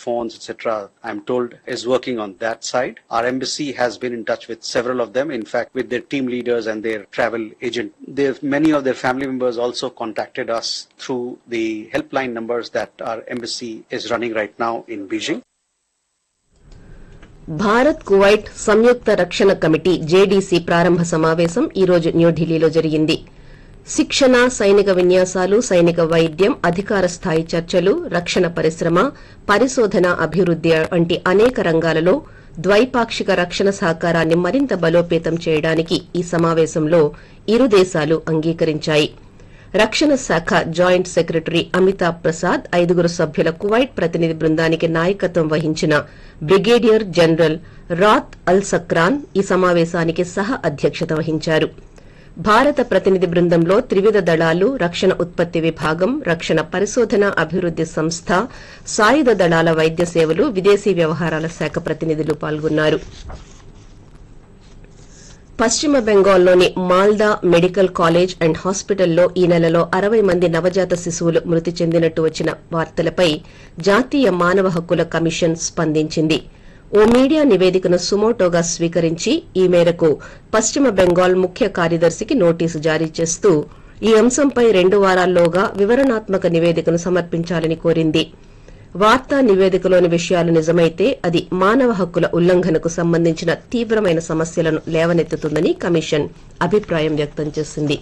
phones, etc., I'm told, is working on that side. Our embassy has been in touch with several of them, in fact, with their team leaders and their travel agent. They've, many of their family members also contacted us through the helpline numbers that our embassy is running right now in Beijing. Bharat Kuwait సంయుక్త రక్షణ committee JDC ప్రారంభ సమావేశం ఈ రోజు న్యూఢిల్లీలో జరిగింది శిక్షణ సైనిక విన్యాసాలు సైనిక వైద్యం అధికార స్థాయి చర్చలు రక్షణ పరిశ్రమ పరిశోధన అభివృద్ది వంటి అనేక రంగాలలో ద్వైపాక్షిక రక్షణ సహకారాన్ని మరింత బలోపేతం చేయడానికి ఈ సమావేశంలో ఇరు దేశాలు అంగీకరించాయి రక్షణ శాఖ జాయింట్ సెక్రటరీ అమితాబ్ ప్రసాద్ ఐదుగురు సభ్యుల కువైట్ ప్రతినిధి బృందానికి నాయకత్వం వహించిన బ్రిగేడియర్ జనరల్ రాత్ అల్ సక్రాన్ ఈ సమావేశానికి సహ అధ్యక్షత వహించారు భారత ప్రతినిధి బృందంలో త్రివిధ దళాలు రక్షణ ఉత్పత్తి విభాగం రక్షణ పరిశోధన అభివృద్ది సంస్థ సాయుధ దళాల వైద్య సేవలు విదేశీ వ్యవహారాల శాఖ ప్రతినిధులు పాల్గొన్నారు పశ్చిమ బెంగాల్లోని మాల్దా మెడికల్ కాలేజ్ అండ్ హాస్పిటల్లో ఈ నెలలో అరవై మంది నవజాత శిశువులు మృతి చెందినట్టు వచ్చిన వార్తలపై జాతీయ మానవ హక్కుల కమిషన్ స్పందించింది ఓ మీడియా నివేదికను సుమోటోగా స్వీకరించి ఈ మేరకు పశ్చిమ బెంగాల్ ముఖ్య కార్యదర్శికి నోటీసు జారీ చేస్తూ ఈ అంశంపై రెండు వారాల్లోగా వివరణాత్మక నివేదికను సమర్పించాలని కోరింది వార్తా నివేదికలోని విషయాలు నిజమైతే అది మానవ హక్కుల ఉల్లంఘనకు సంబంధించిన తీవ్రమైన సమస్యలను లేవనెత్తుతుందని కమిషన్ అభిప్రాయం వ్యక్తం చేసింది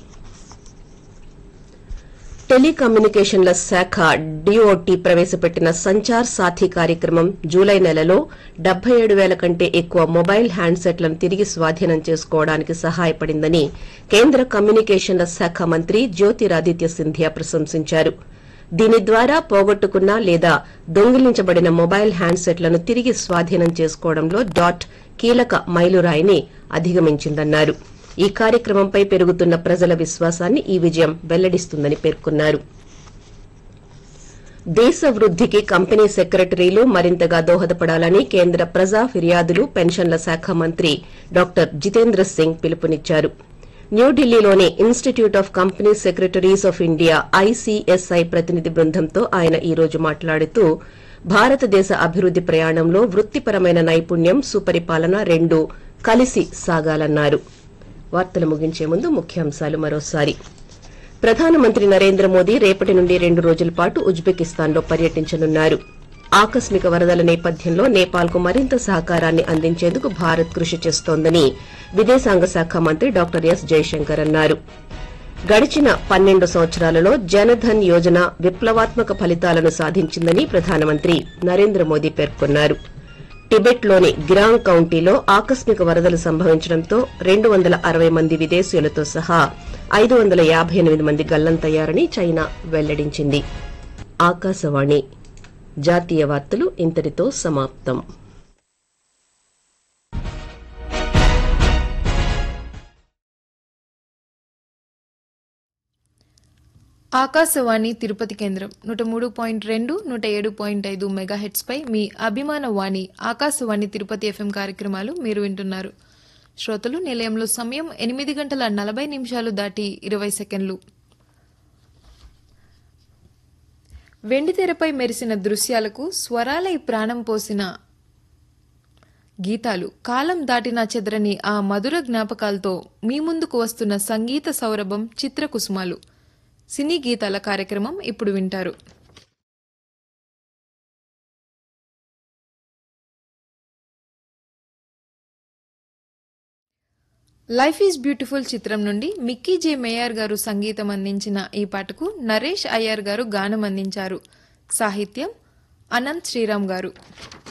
టెలికమ్యూనికేషన్ల శాఖ డిఓటి ప్రవేశపెట్టిన సంచార్ సాథీ కార్యక్రమం జూలై నెలలో డెబ్బై ఏడు వేల కంటే ఎక్కువ మొబైల్ హ్యాండ్సెట్లను తిరిగి స్వాధీనం చేసుకోవడానికి సహాయపడిందని కేంద్ర కమ్యూనికేషన్ల శాఖ మంత్రి జ్యోతిరాదిత్య సింధియా ప్రశంసించారు దీని ద్వారా పోగొట్టుకున్న లేదా దొంగిలించబడిన మొబైల్ హ్యాండ్సెట్లను తిరిగి స్వాధీనం చేసుకోవడంలో డాట్ కీలక మైలురాయిని అధిగమించిందన్నారు ఈ కార్యక్రమంపై పెరుగుతున్న ప్రజల విశ్వాసాన్ని ఈ విజయం వెల్లడిస్తుందని పేర్కొన్నారు దేశ వృద్దికి కంపెనీ సెక్రటరీలు మరింతగా దోహదపడాలని కేంద్ర ప్రజా ఫిర్యాదులు పెన్షన్ల శాఖ మంత్రి డాక్టర్ జితేంద్ర సింగ్ పిలుపునిచ్చారు న్యూఢిల్లీలోని institute of company secretaries of India ICSI ప్రతినిధి బృందంతో ఆయన ఈ రోజు మాట్లాడుతూ భారతదేశ అభివృద్ది ప్రయాణంలో వృత్తిపరమైన నైపుణ్యం సుపరిపాలన రెండు కలిసి సాగాలన్నారు వార్తలు ముగించే ముందు ముఖ్యాంశాలు మరోసారి ప్రధానమంత్రి నరేంద్ర మోదీ రేపటి నుండి రెండు రోజుల పాటు ఉజ్బెకిస్తాన్లో పర్యటించనున్నారు ఆకస్మిక వరదల నేపథ్యంలో నేపాల్కు మరింత సహకారాన్ని అందించేందుకు భారత్ కృషి చేస్తోందని విదేశాంగ శాఖ మంత్రి డాక్టర్ ఎస్ జయశంకర్ అన్నారు గడిచిన పన్నెండు సంవత్సరాలలో జనధన్ యోజన విప్లవాత్మక ఫలితాలను సాధించిందని ప్రధానమంత్రి నరేంద్ర మోదీ పేర్కొన్నారు టిబెట్లోని గిరాంగ్ కౌంటీలో ఆకస్మిక వరదలు సంభవించడంతో రెండు వందల అరవై మంది విదేశీయులతో సహా ఐదు వందల యాభై ఎనిమిది మంది గల్లంతయ్యారని చైనా వెల్లడించింది ఆకాశవాణి జాతీయ వార్తలు ఇంతటితో సమాప్తం ఆకాశవాణి తిరుపతి కేంద్రం నూట మూడు పాయింట్ రెండు నూట ఏడు పాయింట్ ఐదు మెగాహెట్స్ పై మీ అభిమాన వాణి ఆకాశవాణి తిరుపతి ఎఫ్ఎం కార్యక్రమాలు మీరు వింటున్నారు శ్రోతలు నిలయంలో సమయం ఎనిమిది గంటల నలభై నిమిషాలు దాటి ఇరవై సెకండ్లు వెండితెరపై మెరిసిన దృశ్యాలకు స్వరాలై ప్రాణం పోసిన గీతాలు కాలం దాటినా చెదరని ఆ మధుర జ్ఞాపకాలతో మీ ముందుకు వస్తున్న సంగీత సౌరభం చిత్రకుసుమాలు సినీ గీతాల కార్యక్రమం ఇప్పుడు వింటారు లైఫ్ ఈజ్ బ్యూటిఫుల్ చిత్రం నుండి మిక్కీ జే మేయర్ గారు సంగీతం అందించిన ఈ పాటకు నరేష్ అయ్యర్ గారు గానం అందించారు సాహిత్యం అనంత్ శ్రీరామ్ గారు